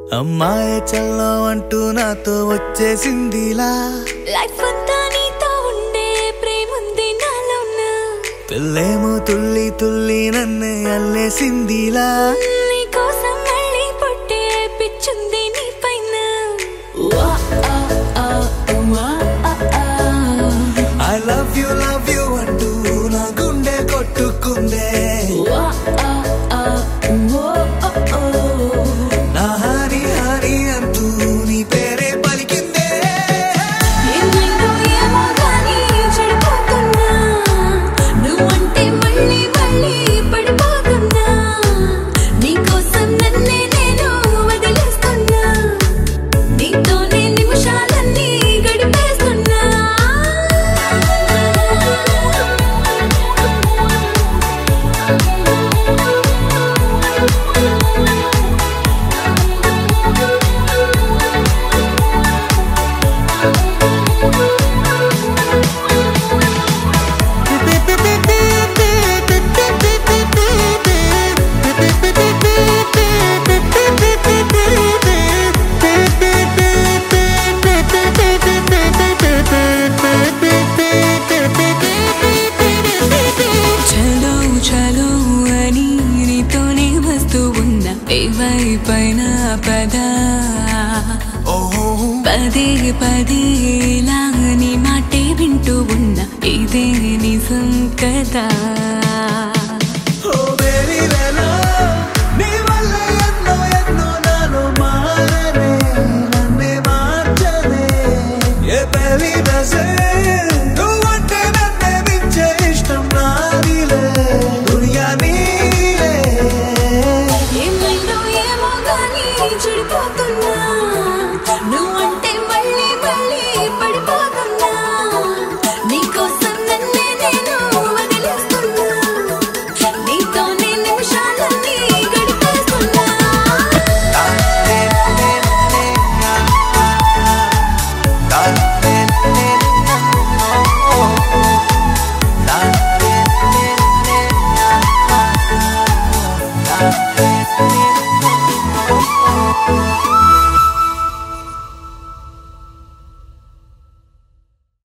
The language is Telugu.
అమ్మాయి చల్లో అంటూ నాతో వచ్చేసిందిలా లైఫ్ అంతా నీతో ఉండే ప్రేముంది నాలోన పిల్లేమో తుల్లి తుల్లి నన్ను అల్లేసిందిలా నీ కోసం మళ్ళీ పుట్టే పిచ్చుంది నీ పైన వా, ఆ, ఆ, వా, ఆ, ఆ. I love you love you అంటూ నా గుండె కొట్టుకుందే వా, ఆ, ఆ, ఓ, ఓ, ఓ. నా హరి హరి అంటూ నీ పేరే పలికిందే ఏమైందో ఏమో గానీ చెడిపోతున్నా. నువ్వంటే మళ్ళీ మళ్ళీ పడిపోతున్నా. నీకోసం నన్నే నేను వదిలేస్తున్నా. నీతోనే నిమిషాలన్నీ గడిపేస్తున్నా. చలో చలో అని నీతోనే వస్తూ ఉన్న ఏవైపైన పద ఓహో పదే పదే ఇలా నీ మాటే వింటూ ఉన్న ఇదే నిజం కదా